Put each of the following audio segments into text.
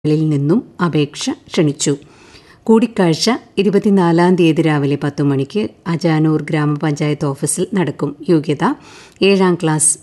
ളിൽ നിന്നും അപേക്ഷ ക്ഷണിച്ചു കൂടിക്കാഴ്ച ഇരുപത്തിനാലാം തീയതി രാവിലെ പത്തു മണിക്ക് അജാനൂർ ഗ്രാമപഞ്ചായത്ത് ഓഫീസിൽ നടക്കും യോഗ്യത ഏഴാം ക്ലാസ്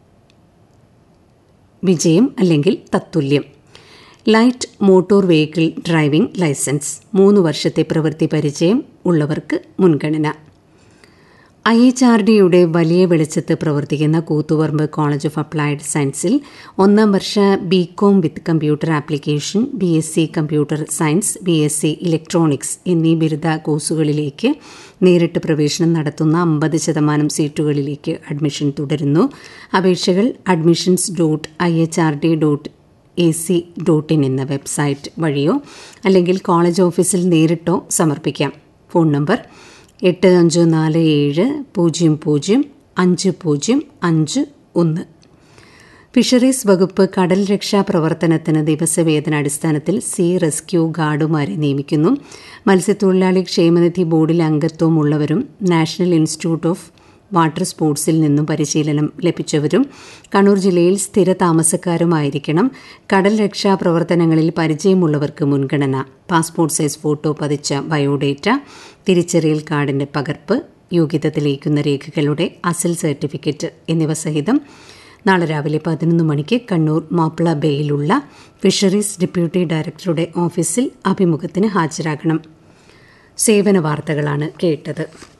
വിജയം അല്ലെങ്കിൽ തത്തുല്യം light motor vehicle driving licence മൂന്ന് വർഷത്തെ പ്രവൃത്തി പരിചയം ഉള്ളവർക്ക് മുൻഗണന ഐ എച്ച് ആർ ഡിയുടെ വലിയ വെളിച്ചത്ത് പ്രവർത്തിക്കുന്ന കൂത്തുപറമ്പ് കോളേജ് ഓഫ് അപ്ലൈഡ് സയൻസിൽ ഒന്നാം വർഷ B com with computer application B S C computer science B S C electronics എന്നീ ബിരുദ കോഴ്സുകളിലേക്ക് നേരിട്ട് പ്രവേശനം നടത്തുന്ന അമ്പത് ശതമാനം സീറ്റുകളിലേക്ക് അഡ്മിഷൻ തുടരുന്നു അപേക്ഷകൾ admissions dot I H R D dot A C dot in എന്ന വെബ്സൈറ്റ് വഴിയോ അല്ലെങ്കിൽ കോളേജ് ഓഫീസിൽ നേരിട്ടോ സമർപ്പിക്കാം ഫോൺ നമ്പർ എട്ട് അഞ്ച് നാല് ഏഴ് പൂജ്യം പൂജ്യം അഞ്ച് പൂജ്യം അഞ്ച് ഒന്ന് ഫിഷറീസ് വകുപ്പ് കടൽ രക്ഷാ പ്രവർത്തനത്തിന് ദിവസവേതനാടിസ്ഥാനത്തിൽ സീ റെസ്ക്യൂ ഗാർഡുമാരെ നിയമിക്കുന്നു മത്സ്യത്തൊഴിലാളി ക്ഷേമനിധി ബോർഡിൽ അംഗത്വമുള്ളവരും നാഷണൽ ഇൻസ്റ്റിറ്റ്യൂട്ട് ഓഫ് വാട്ടർ സ്പോർട്സിൽ നിന്നും പരിശീലനം ലഭിച്ചവരും കണ്ണൂർ ജില്ലയിൽ സ്ഥിര താമസക്കാരുമായിരിക്കണം കടൽ രക്ഷാ പ്രവർത്തനങ്ങളിൽ പരിചയമുള്ളവർക്ക് മുൻഗണന പാസ്പോർട്ട് സൈസ് ഫോട്ടോ പതിച്ച ബയോഡേറ്റ തിരിച്ചറിയൽ കാർഡിന്റെ പകർപ്പ് യോഗ്യത തെളിയിക്കുന്ന രേഖകളുടെ അസൽ സർട്ടിഫിക്കറ്റ് എന്നിവ സഹിതം നാളെ രാവിലെ പതിനൊന്ന് മണിക്ക് കണ്ണൂർ മാപ്പിള ബേയിലുള്ള ഫിഷറീസ് ഡെപ്യൂട്ടി ഡയറക്ടറുടെ ഓഫീസിൽ അഭിമുഖത്തിന് ഹാജരാകണം സേവന വാർത്തകളാണ് കേട്ടത്